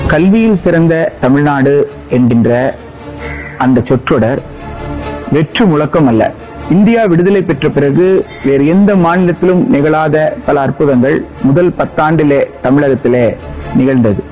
கல்வியில் சிறந்த தமிழ்நாடு என்கின்ற அந்த சொற்றொடர் வெற்று முழக்கம் அல்ல இந்தியா விடுதலை பெற்ற பிறகு வேறு எந்த மாநிலத்திலும் நிகழாத பல அற்புதங்கள் முதல் பத்தாண்டிலே தமிழகத்திலே நிகழ்ந்தது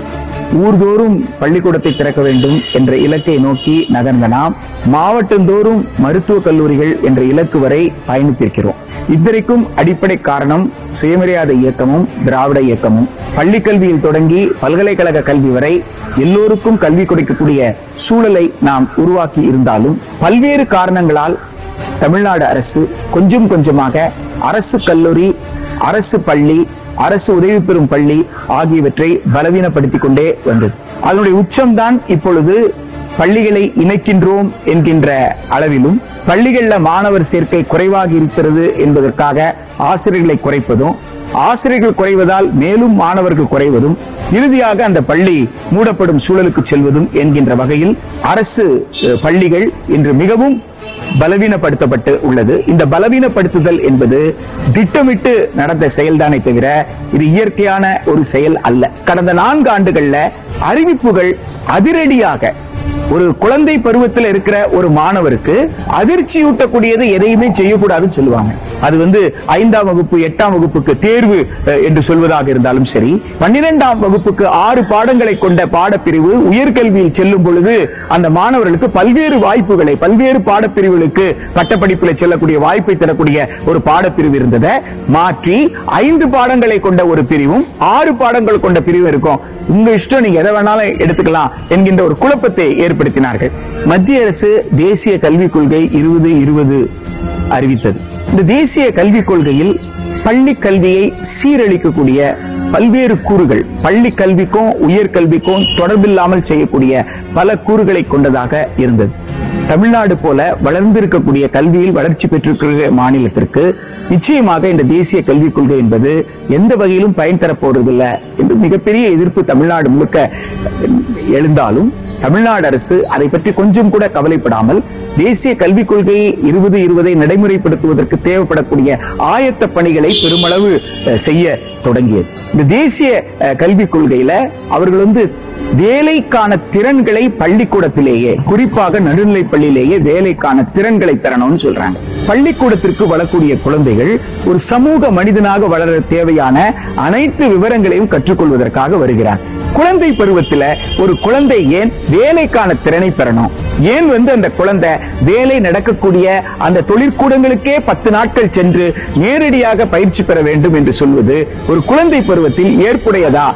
ஊர்தோறும் பள்ளிக்கூடத்தை திறக்க வேண்டும் என்ற இலக்கை நோக்கி நகர்ந்த நாம் மாவட்டந்தோறும் மருத்துவக் கல்லூரிகள் என்ற இலக்கு வரை பயணித்திருக்கிறோம் இத்தனைக்கும் அடிப்படை காரணம் சுயமரியாதை இயக்கமும் திராவிட இயக்கமும் பள்ளி கல்வியில் தொடங்கி பல்கலைக்கழக கல்வி வரை எல்லோருக்கும் கல்வி கொடுக்கக்கூடிய சூழலை நாம் உருவாக்கி இருந்தாலும் பல்வேறு காரணங்களால் தமிழ்நாடு அரசு கொஞ்சம் கொஞ்சமாக அரசு கல்லூரி அரசு பள்ளி அரசு உதவி பெறும் பள்ளி ஆகியவற்றை பலவீனப்படுத்திக் கொண்டே வந்தது அதனுடைய உச்சம்தான் இப்பொழுது பள்ளிகளை இணைக்கின்றோம் என்கின்ற அளவிலும் பள்ளிகள்ல மாணவர் சேர்க்கை குறைவாக இருக்கிறது என்பதற்காக ஆசிரியர்களை குறைப்பதும் ஆசிரியர்கள் குறைவதால் மேலும் மாணவர்கள் குறைவதும் இறுதியாக அந்த பள்ளி மூடப்படும் சூழலுக்கு செல்வதும் என்கின்ற வகையில் அரசு அஹ், பள்ளிகள் இன்று மிகவும் பலவீனப்படுத்தப்பட்டு உள்ளது இந்த பலவீனப்படுத்துதல் என்பது திட்டமிட்டு நடந்த செயல்தானே தவிர இது இயற்கையான ஒரு செயல் அல்ல கடந்த நான்கு ஆண்டுகள்ல அறிவிப்புகள் அதிரடியாக ஒரு குழந்தை பருவத்தில் இருக்கிற ஒரு மாணவருக்கு அதிர்ச்சியூட்டக்கூடியது எதையுமே செய்யக்கூடாதுன்னு சொல்லுவாங்க அது வந்து ஐந்தாம் வகுப்பு எட்டாம் வகுப்புக்கு தேர்வு அஹ், என்று சொல்வதாக இருந்தாலும் சரி பன்னிரெண்டாம் வகுப்புக்கு ஆறு பாடங்களை கொண்ட பாடப்பிரிவு உயர்கல்வியில் செல்லும் பொழுது அந்த மாணவர்களுக்கு பல்வேறு வாய்ப்புகளை பல்வேறு பாடப்பிரிவுகளுக்கு பட்டப்படிப்பில் செல்லக்கூடிய வாய்ப்பை தரக்கூடிய ஒரு பாடப்பிரிவு இருந்ததை மாற்றி ஐந்து பாடங்களை கொண்ட ஒரு பிரிவும் ஆறு பாடங்கள் கொண்ட பிரிவு இருக்கும் உங்க இஷ்டம் நீங்க எதை வேணாலும் எடுத்துக்கலாம் என்கின்ற ஒரு குழப்பத்தை ஏற்படுத்தினார்கள் மத்திய அரசு தேசிய கல்விக் கொள்கை இருபது இருபது அறிவித்தது இந்த தேசிய கல்விக் கொள்கையில் பள்ளி கல்வியை சீரழிக்கக்கூடிய பல்வேறு கூறுகள் பள்ளி கல்விக்கும் உயர்கல்விக்கும் தொடர்பில்லாமல் செய்யக்கூடிய பல கூறுகளை கொண்டதாக இருந்தது தமிழ்நாடு போல வளர்ந்திருக்கக்கூடிய கல்வியில் வளர்ச்சி பெற்றிருக்கிற மாநிலத்திற்கு நிச்சயமாக இந்த தேசிய கல்விக் கொள்கை என்பது எந்த வகையிலும் பயன் தரப்போவதில்லை என்று மிகப்பெரிய எதிர்ப்பு தமிழ்நாடு முழுக்க எழுந்தாலும் தமிழ்நாடு அரசு அதை பற்றி கொஞ்சம் கூட கவலைப்படாமல் தேசிய கல்விக் கொள்கை இருபது இருபதை நடைமுறைப்படுத்துவதற்கு தேவைப்படக்கூடிய ஆயத்த பணிகளை பெருமளவு அஹ், செய்ய தொடங்கியது இந்த தேசிய அஹ், கல்விக் கொள்கையில அவர்கள் வந்து வேலைக்கான திறன்களை பள்ளிக்கூடத்திலேயே குறிப்பாக நடுநிலை பள்ளியிலேயே வேலைக்கான திறன்களை பெறணும்னு சொல்றாங்க பள்ளிக்கூடத்திற்கு வரக்கூடிய குழந்தைகள் ஒரு சமூக மனிதனாக வளர தேவையான அனைத்து விவரங்களையும் கற்றுக்கொள்வதற்காக வருகிறார் குழந்தை பருவத்துல ஒரு குழந்தை ஏன் வேலைக்கான திறனை பெறணும் ஏன் வந்து அந்த குழந்தை வேலை நடக்கக்கூடிய அந்த தொழிற்கூடங்களுக்கே பத்து நாட்கள் சென்று நேரடியாக பயிற்சி பெற வேண்டும் என்று சொல்வது ஒரு குழந்தை பருவத்தில் ஏற்புடையதா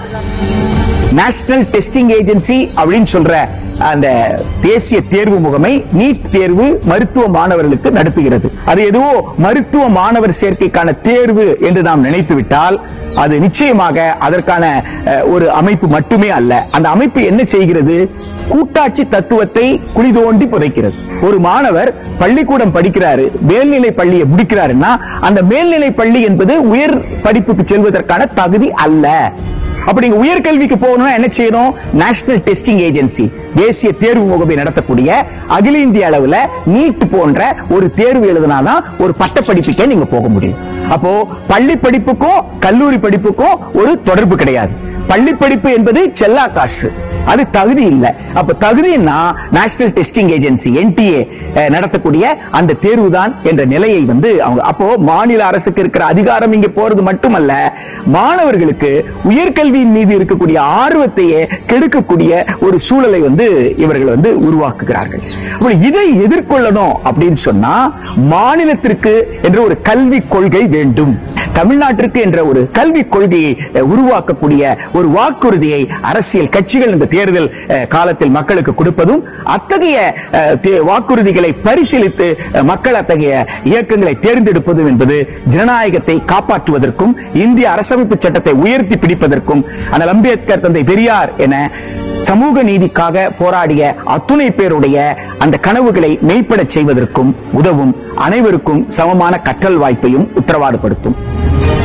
நேஷனல் டெஸ்டிங் ஏஜென்சி அப்படின்னு சொல்ற அந்த தேசிய தேர்வு முகமை நீட் தேர்வு மருத்துவ மாணவர்களுக்கு நடத்துகிறது அது எதுவோ மருத்துவ மாணவர் சேர்க்கைக்கான தேர்வு என்று நாம் நினைத்து விட்டால் அது நிச்சயமாக அதற்கான அஹ், ஒரு அமைப்பு மட்டுமே அல்ல அந்த அமைப்பு என்ன செய்கிறது கூட்டாட்சி தத்துவத்தை குழி தோண்டி புதைக்கிறது ஒரு மாணவர் பள்ளிக்கூடம் படிக்கிறாரு மேல்நிலை பள்ளியை முடிக்கிறாருன்னா அந்த மேல்நிலை பள்ளி என்பது உயர் படிப்புக்கு செல்வதற்கான தகுதி அல்ல அப்ப நீங்க உயர்கல்விக்கு போகணும்னா என்ன செய்யணும் நேஷனல் டெஸ்டிங் ஏஜென்சி தேசிய தேர்வு முகமை நடத்தக்கூடிய அகில இந்திய அளவுல நீட் போன்ற ஒரு தேர்வு எழுதினாதான் ஒரு பட்ட படிப்புக்கே நீங்க போக முடியும் அப்போ பள்ளி படிப்புக்கும் கல்லூரி படிப்புக்கும் ஒரு தொடர்பு கிடையாது பள்ளி படிப்பு என்பது செல்லா காசு அது தகுதி இல்லை அப்ப தகுதின்னா நேஷனல் டெஸ்டிங் ஏஜென்சி என்டிஏ நடத்தக்கூடிய அந்த தேர்வு தான் என்ற நிலையை வந்து அவங்க அப்போ மாநில அரசுக்கு இருக்கிற அதிகாரம் இங்க போறது மட்டுமல்ல மாணவர்களுக்கு உயர்கல்வியின் மீது இருக்கக்கூடிய ஆர்வத்தையே கெடுக்கக்கூடிய ஒரு சூழலை வந்து இவர்கள் வந்து உருவாக்குகிறார்கள் அப்ப இதை எதிர்கொள்ளணும் அப்படின்னு சொன்னா மாநிலத்திற்கு என்ற ஒரு கல்வி கொள்கை வேண்டும் தமிழ்நாட்டிற்கு என்ற ஒரு கல்விக் கொள்கையை அஹ், உருவாக்கக்கூடிய ஒரு வாக்குறுதியை அரசியல் கட்சிகள் இந்த தேர்தல் அஹ், காலத்தில் மக்களுக்கு கொடுப்பதும் அத்தகைய அஹ், தே- வாக்குறுதிகளை பரிசீலித்து அஹ், மக்கள் அத்தகைய இயக்கங்களை தேர்ந்தெடுப்பதும் என்பது ஜனநாயகத்தை காப்பாற்றுவதற்கும் இந்திய அரசமைப்பு சட்டத்தை உயர்த்தி பிடிப்பதற்கும் அண்ணல் அம்பேத்கர் தந்தை பெரியார் என சமூக நீதிக்காக போராடிய அத்துணை பேருடைய அந்த கனவுகளை மெய்ப்படச் செய்வதற்கும் உதவும் அனைவருக்கும் சமமான கற்றல் வாய்ப்பையும் உத்தரவாதப்படுத்தும்